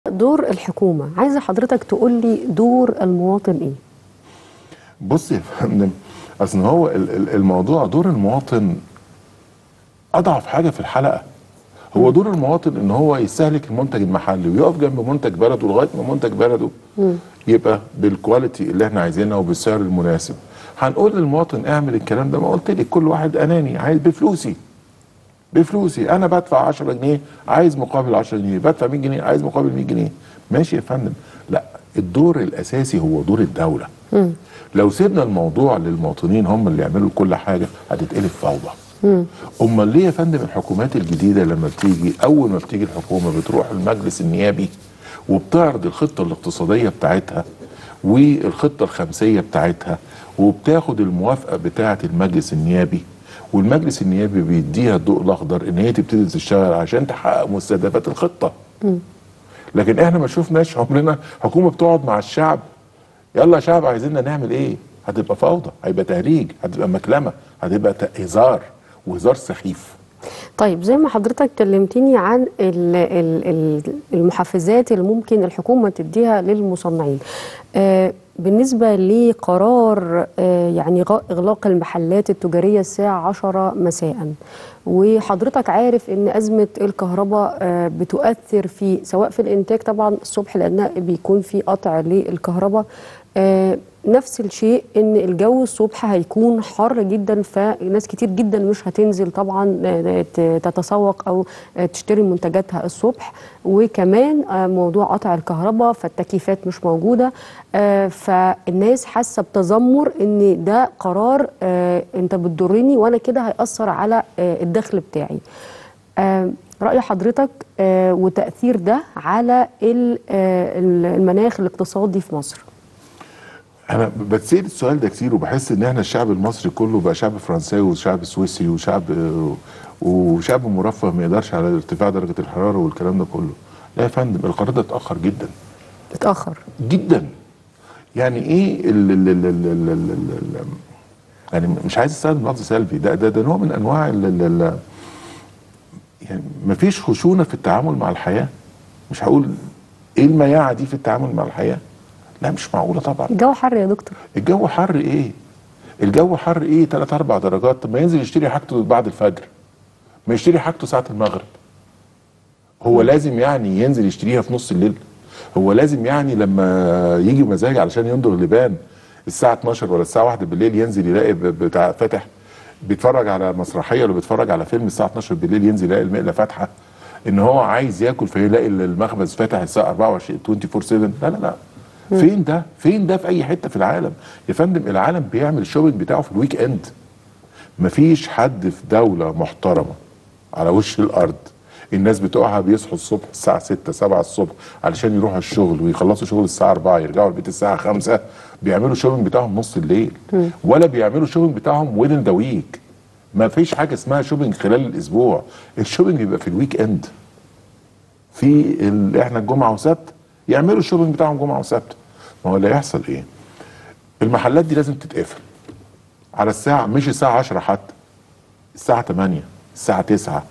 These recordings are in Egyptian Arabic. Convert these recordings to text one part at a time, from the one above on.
دور الحكومة عايزة حضرتك تقول لي دور المواطن ايه بص يا فندم اصل هو ال- ال- الموضوع دور المواطن اضعف حاجه في الحلقه هو دور المواطن ان هو يستهلك المنتج المحلي ويقف جنب منتج بلده لغايه ما منتج بلده يبقى بالكواليتي اللي احنا عايزينها وبالسعر المناسب هنقول للمواطن اعمل الكلام ده ما قلت لك كل واحد اناني عايز بفلوسي بفلوسي انا بدفع 10 جنيه عايز مقابل 10 جنيه بدفع 100 جنيه عايز مقابل 100 جنيه ماشي يا فندم لا الدور الاساسي هو دور الدوله لو سيبنا الموضوع للمواطنين هم اللي يعملوا كل حاجه هتتقلب فوضى امال ليه يا فندم الحكومات الجديده لما بتيجي اول ما بتيجي الحكومه بتروح المجلس النيابي وبتعرض الخطه الاقتصاديه بتاعتها والخطه الخمسيه بتاعتها وبتاخد الموافقه بتاعه المجلس النيابي والمجلس النيابي بيديها الضوء الاخضر ان هي تبتدي تشتغل عشان تحقق مستهدفات الخطه لكن احنا ما شفناش عمرنا حكومه بتقعد مع الشعب يلا يا شعب عايزيننا نعمل ايه هتبقى فوضى هيبقى تهريج هتبقى مكلمه هتبقى ت- هزار وهزار سخيف طيب زي ما حضرتك كلمتني عن ال- ال- ال- المحفزات اللي ممكن الحكومة تديها للمصنعين آه، بالنسبة لقرار آه، يعني غ- إغلاق المحلات التجارية الساعة 10 مساء وحضرتك عارف إن أزمة الكهرباء آه، بتؤثر في سواء في الإنتاج طبعا الصبح لأن بيكون في قطع للكهرباء آه، نفس الشيء ان الجو الصبح هيكون حر جدا فناس كتير جدا مش هتنزل طبعا آه، ت- تتسوق او آه، تشتري منتجاتها الصبح وكمان آه، موضوع قطع الكهرباء فالتكييفات مش موجوده آه، فالناس حاسه بتذمر ان ده قرار آه، انت بتضرني وانا كده هيأثر على آه، الدخل بتاعي آه، رأي حضرتك آه، وتأثير ده على ال- آه، المناخ الاقتصادي في مصر انا بتسال السؤال ده كتير وبحس ان احنا الشعب المصري كله بقى شعب فرنساوي وشعب سويسري وشعب وشعب مرفه ما يقدرش على ارتفاع درجه الحراره والكلام ده كله لا يا فندم القرار ده اتاخر جدا اتأخر جدا يعني ايه ال ال ال ال ال ال ال ال يعني مش عايز استخدم لفظ سلبي ده ده ده نوع من انواع ال ال ال يعني مفيش خشونه في التعامل مع الحياه مش هقول ايه المياعه دي في التعامل مع الحياه لا مش معقوله طبعا الجو حر يا دكتور الجو حر ايه الجو حر ايه 3 4 درجات طب ما ينزل يشتري حاجته بعد الفجر ما يشتري حاجته ساعه المغرب هو لازم يعني ينزل يشتريها في نص الليل هو لازم يعني لما يجي مزاج علشان يندر لبان الساعه 12 ولا الساعه 1 بالليل ينزل يلاقي ب- بتاع فاتح بيتفرج على مسرحيه ولا بيتفرج على فيلم الساعه 12 بالليل ينزل يلاقي المقله فاتحه ان هو عايز ياكل فيلاقي المخبز فاتح الساعه 24 24 7 لا لا لا فين ده فين ده في اي حته في العالم يا فندم العالم بيعمل الشوبينج بتاعه في الويك اند مفيش حد في دولة محترمة على وش الأرض الناس بتوعها بيصحوا الصبح الساعة 6 7 الصبح علشان يروحوا الشغل ويخلصوا شغل الساعة 4 يرجعوا البيت الساعة 5 بيعملوا الشوبينج بتاعهم نص الليل ولا بيعملوا الشوبينج بتاعهم ويذن ذا ويك ما فيش حاجة اسمها شوبينج خلال الأسبوع الشوبينج بيبقى في الويك اند في ال... احنا الجمعة وسبت يعملوا الشوبينج بتاعهم جمعة وسبت ما هو اللي هيحصل ايه المحلات دي لازم تتقفل على الساعة مش الساعة 10 حتى الساعة 8 الساعة 9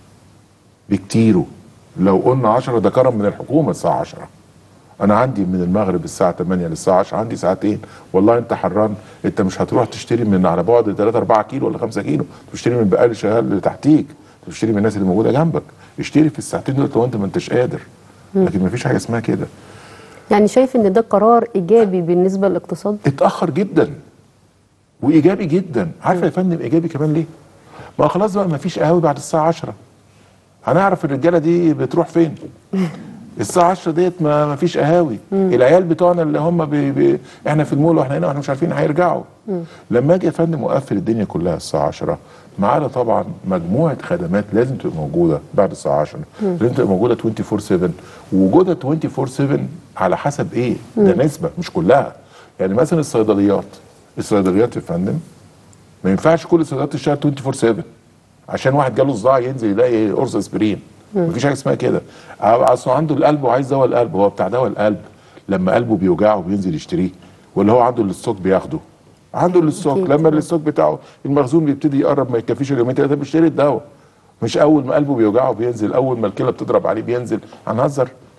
بكتيره لو قلنا 10 ده كرم من الحكومة الساعة 10 أنا عندي من المغرب الساعة 8 للساعة 10 عندي ساعتين والله أنت حران أنت مش هتروح تشتري من على بعد 3 4 كيلو ولا 5 كيلو تشتري من البقال شغال اللي تحتيك تشتري من الناس اللي موجودة جنبك اشتري في الساعتين دول لو أنت ما أنتش قادر لكن مفيش حاجة اسمها كده يعني شايف ان ده قرار ايجابي بالنسبه للاقتصاد اتاخر جدا وايجابي جدا عارفه يا فندم ايجابي كمان ليه ما خلاص بقى ما فيش قهاوي بعد الساعه 10 هنعرف الرجاله دي بتروح فين الساعه 10 ديت ما ما فيش قهاوي العيال بتوعنا اللي هم بي بي احنا في المول واحنا هنا واحنا مش عارفين هيرجعوا لما اجي يا فندم واقفل الدنيا كلها الساعه 10 ما عدا طبعا مجموعه خدمات لازم تبقى موجوده بعد الساعه 10 لازم تبقى موجوده 24 7 ووجودها 24 7 على حسب ايه ده نسبه مش كلها يعني مثلا الصيدليات الصيدليات يا فندم ما ينفعش كل الصيدليات تشتغل 24 7 عشان واحد جاله صداع ينزل يلاقي قرص اسبرين مفيش حاجه اسمها كده اصله عنده القلب وعايز دواء القلب هو بتاع دواء القلب لما قلبه بيوجعه بينزل يشتريه ولا هو عنده الاستوك بياخده عنده الاستوك أكيد. لما الاستوك بتاعه المخزون بيبتدي يقرب ما يكفيش اليومين ثلاثه بيشتري الدواء مش اول ما قلبه بيوجعه بينزل اول ما الكلى بتضرب عليه بينزل هنهزر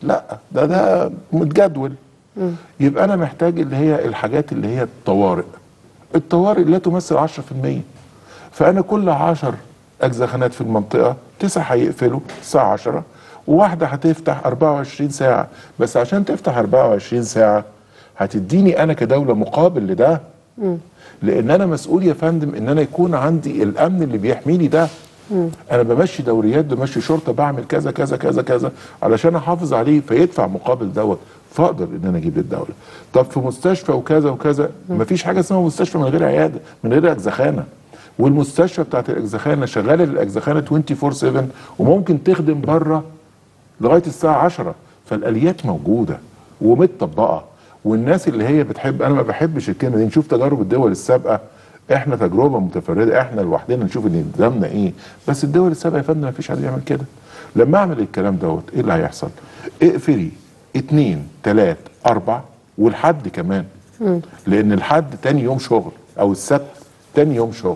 لا ده ده متجدول يبقى انا محتاج اللي هي الحاجات اللي هي الطوارئ الطوارئ لا تمثل 10% فانا كل 10 اجزخانات في المنطقه تسعه هيقفلوا الساعه 10 وواحده هتفتح 24 ساعه بس عشان تفتح 24 ساعه هتديني انا كدوله مقابل لده لان انا مسؤول يا فندم ان انا يكون عندي الامن اللي بيحميني ده انا بمشي دوريات بمشي شرطه بعمل كذا كذا كذا كذا علشان احافظ عليه فيدفع مقابل دوت فاقدر ان انا اجيب للدوله طب في مستشفى وكذا وكذا مفيش حاجه اسمها مستشفى من غير عياده من غير اجزخانه والمستشفى بتاعت الاجزخانه شغاله للاجزخانه 24 7 وممكن تخدم بره لغايه الساعه 10 فالاليات موجوده ومتطبقه والناس اللي هي بتحب انا ما بحبش الكلمه دي نشوف تجارب الدول السابقه احنا تجربه متفرده احنا لوحدنا نشوف ان نظامنا ايه بس الدول السابقه يا فندم ما فيش حد يعمل كده لما اعمل الكلام دوت ايه اللي هيحصل اقفلي اتنين تلات اربع والحد كمان لان الحد تاني يوم شغل او السبت تاني يوم شغل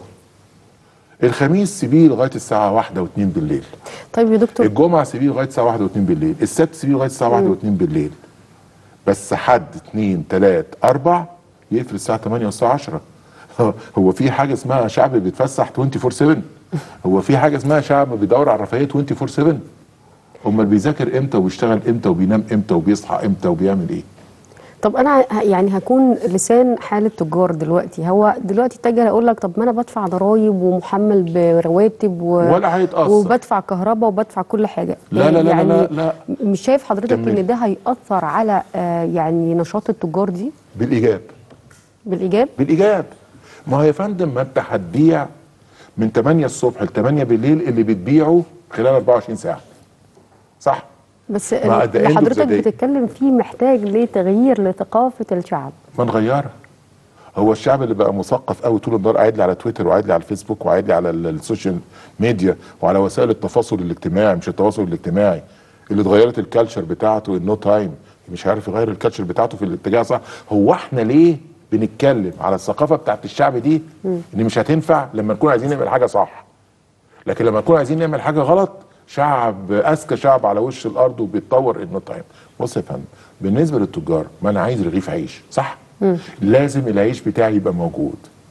الخميس سيبيه لغايه الساعه واحدة واتنين بالليل طيب يا دكتور الجمعه سيبيه لغايه الساعه واحدة واتنين بالليل السبت سيبيه لغايه الساعه واحدة واتنين بالليل بس حد اتنين تلات اربع يقفل الساعه 8 والساعه 10 هو- هو في حاجه اسمها شعب بيتفسح 24 7 هو في حاجه اسمها شعب بيدور على الرفاهيه 24 7 امال بيذاكر امتى وبيشتغل امتى وبينام امتى وبيصحى امتى وبيعمل ايه طب انا ه- يعني هكون لسان حال التجار دلوقتي هو دلوقتي التاجر هيقول لك طب ما انا بدفع ضرايب ومحمل برواتب و... ولا هيتأثر. وبدفع كهرباء وبدفع كل حاجه لا- لا- لا- لا- يعني لا- لا. مش شايف حضرتك كملي. ان ده هيأثر على آه، يعني نشاط التجار دي بالايجاب بالايجاب بالايجاب ما هو يا فندم ما انت هتبيع من 8 الصبح ل 8 بالليل اللي بتبيعه خلال 24 ساعه صح بس مع ال- the end اللي of the حضرتك day. بتتكلم فيه محتاج لتغيير لثقافه الشعب ما نغيرها هو الشعب اللي بقى مثقف قوي طول النهار قاعد لي على تويتر وقاعد لي على الفيسبوك وقاعد لي على ال- السوشيال ميديا وعلى وسائل التواصل الاجتماعي مش التواصل الاجتماعي اللي اتغيرت الكالتشر بتاعته النو تايم مش عارف يغير الكالتشر بتاعته في الاتجاه صح هو احنا ليه بنتكلم على الثقافه بتاعت الشعب دي ان مش هتنفع لما نكون عايزين نعمل حاجه صح لكن لما نكون عايزين نعمل حاجه غلط شعب اذكى شعب على وش الارض وبيتطور انه تايم بص يا فندم بالنسبه للتجار ما انا عايز رغيف عيش صح لازم العيش بتاعي يبقى موجود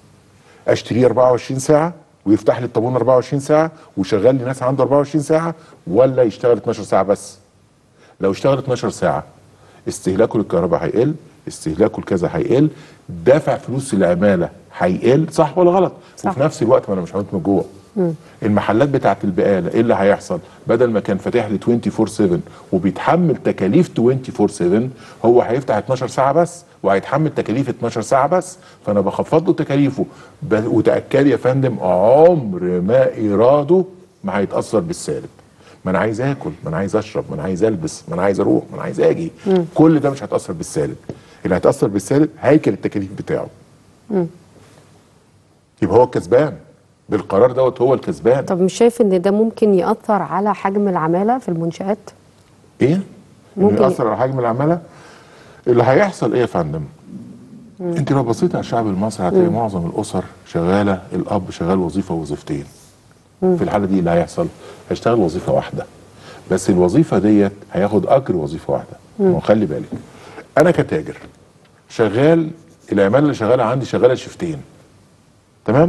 اشتريه 24 ساعه ويفتح لي الطابون 24 ساعه ويشغل لي ناس عنده 24 ساعه ولا يشتغل 12 ساعه بس لو اشتغل 12 ساعه استهلاكه للكهرباء هيقل استهلاكه الكذا هيقل دافع فلوس العماله هيقل صح ولا غلط صح. وفي نفس الوقت ما انا مش هموت من جوه المحلات بتاعت البقاله ايه اللي هيحصل بدل ما كان فاتح لي 24 7 وبيتحمل تكاليف 24 7 هو هيفتح 12 ساعه بس وهيتحمل تكاليف 12 ساعه بس فانا بخفض له تكاليفه ب- وتاكد يا فندم عمر ما ايراده ما هيتاثر بالسالب ما انا عايز اكل ما انا عايز اشرب ما انا عايز البس ما انا عايز اروح ما انا عايز اجي كل ده مش هيتاثر بالسالب اللي هيتاثر بالسالب هيكل التكاليف بتاعه يبقى هو الكسبان بالقرار دوت هو الكسبان طب مش شايف ان ده ممكن يأثر على حجم العماله في المنشآت ايه؟ ممكن ممكن ياثر على حجم العماله اللي هيحصل ايه يا فندم؟ انت لو بصيت على الشعب المصري هتلاقي معظم الاسر شغاله الاب شغال وظيفه وظيفتين في الحاله دي اللي هيحصل هيشتغل وظيفه واحده بس الوظيفه ديت هياخد اجر وظيفه واحده ما هو خلي بالك انا كتاجر شغال العماله اللي شغاله عندي شغاله شفتين تمام؟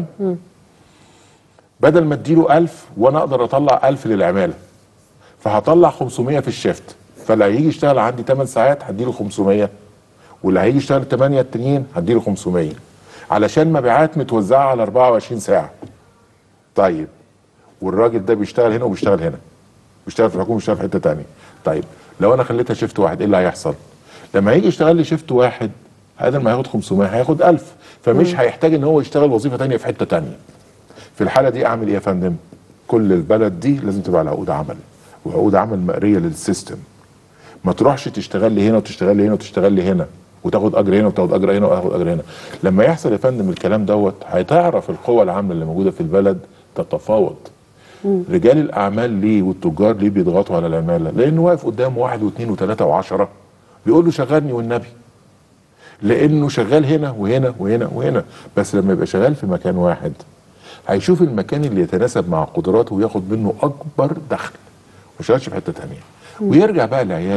بدل ما اديله 1000 وانا اقدر اطلع 1000 للعماله فهطلع 500 في الشيفت فاللي هيجي يشتغل عندي 8 ساعات هديله 500 واللي هيجي يشتغل 8 التانيين هديله 500 علشان مبيعات متوزعه على 24 ساعه طيب والراجل ده بيشتغل هنا وبيشتغل هنا بيشتغل في الحكومه وبيشتغل في حته تانية طيب لو انا خليتها شيفت واحد ايه اللي هيحصل لما يجي يشتغل لي شيفت واحد بدل ما هياخد 500 هياخد 1000 فمش هيحتاج ان هو يشتغل وظيفه تانية في حته تانية في الحاله دي اعمل ايه يا فندم كل البلد دي لازم تبقى على عقود عمل وعقود عمل مقريه للسيستم ما تروحش تشتغل لي هنا وتشتغل لي هنا وتشتغل لي هنا وتاخد اجر هنا وتاخد اجر هنا وتاخد اجر هنا لما يحصل يا فندم الكلام دوت هتعرف القوى العامله اللي موجوده في البلد تتفاوض رجال الاعمال ليه والتجار ليه بيضغطوا على العماله لانه واقف قدام واحد واثنين وثلاثه وعشره بيقول له شغلني والنبي لانه شغال هنا وهنا وهنا وهنا بس لما يبقى شغال في مكان واحد هيشوف المكان اللي يتناسب مع قدراته وياخد منه اكبر دخل ما يشتغلش في حته تانية ويرجع بقى لعياله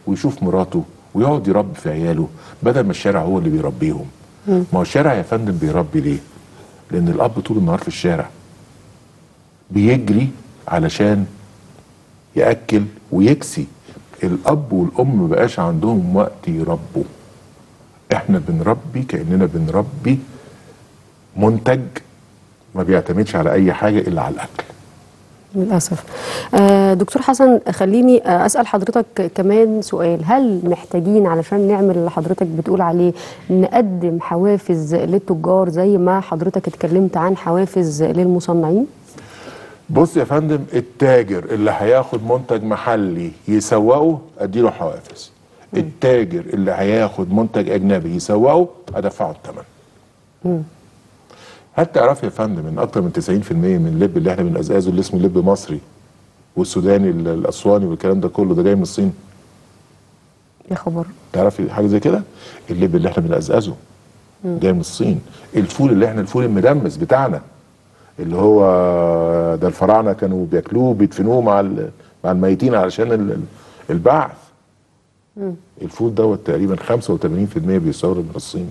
ويشوف مراته ويقعد يربي في عياله بدل ما الشارع هو اللي بيربيهم ما هو الشارع يا فندم بيربي ليه لان الاب طول النهار في الشارع بيجري علشان ياكل ويكسي الاب والام مبقاش عندهم وقت يربوا احنا بنربي كاننا بنربي منتج ما بيعتمدش على اي حاجه الا على الاكل للأسف آه، دكتور حسن خليني آه، أسأل حضرتك كمان سؤال هل محتاجين علشان نعمل اللي حضرتك بتقول عليه نقدم حوافز للتجار زي ما حضرتك اتكلمت عن حوافز للمصنعين؟ بص يا فندم التاجر اللي هياخد منتج محلي يسوقه اديله حوافز التاجر اللي هياخد منتج اجنبي يسوقه ادفعه الثمن هل تعرف يا فندم ان اكتر من 90% من اللب اللي احنا بنقزقزه اللي اسمه لب مصري والسوداني ال- الاسواني والكلام ده كله ده جاي من الصين يا خبر تعرفي حاجه زي كده اللب اللي احنا بنقزقزه جاي من الصين الفول اللي احنا الفول المدمس بتاعنا اللي هو ده الفراعنه كانوا بياكلوه بيدفنوه مع ال- مع الميتين علشان ال- ال- البعث الفول دوت تقريبا 85% بيستورد من الصين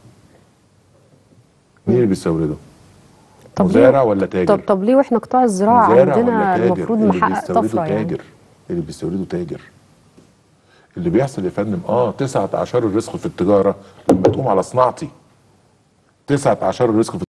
مين اللي بيستورده؟ طب ليه- مزارع ولا تاجر؟ طب طب ليه واحنا قطاع الزراعه مزارع عندنا ولا تاجر؟ المفروض اللي نحقق بيستورده طفره يعني تاجر اللي بيستورده تاجر اللي بيحصل يا فندم اه تسعة اعشار الرزق في التجاره لما تقوم على صناعتي تسعة اعشار الرزق في